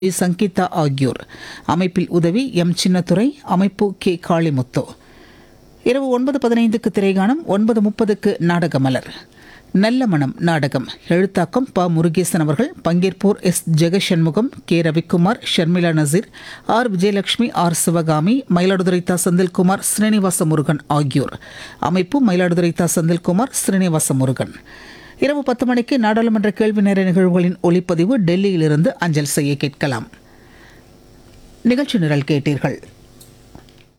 சங்கீதா ஆகியோர் அமைப்பில் உதவி எம் சின்னத்துரை அமைப்பு கே காளிமுத்து இரவு ஒன்பது பதினைந்துக்கு திரைகாணம் ஒன்பது முப்பதுக்கு நாடகமலர் நல்ல மனம் நாடகம் எழுத்தாக்கம் ப முருகேசன் அவர்கள் பங்கேற்போர் S Jegashanmugam K Ravikumar Sharmila Nazeer R Vijayalakshmi R Sivakami Mayiladuthurai தா செந்தில்குமார் ஸ்ரீனிவாச முருகன் ஆகியோர் அமைப்பு மயிலாடுதுறை தா செந்தில்குமார் ஸ்ரீனிவாச முருகன் இரவு பத்து மணிக்கு நாடாளுமன்ற கேள்வி நேர நிகழ்வுகளின் ஒளிப்பதிவு டெல்லியிலிருந்து அஞ்சல் செய்ய கேட்கலாம் நிகழ்ச்சி நிரல் கேட்டீர்கள்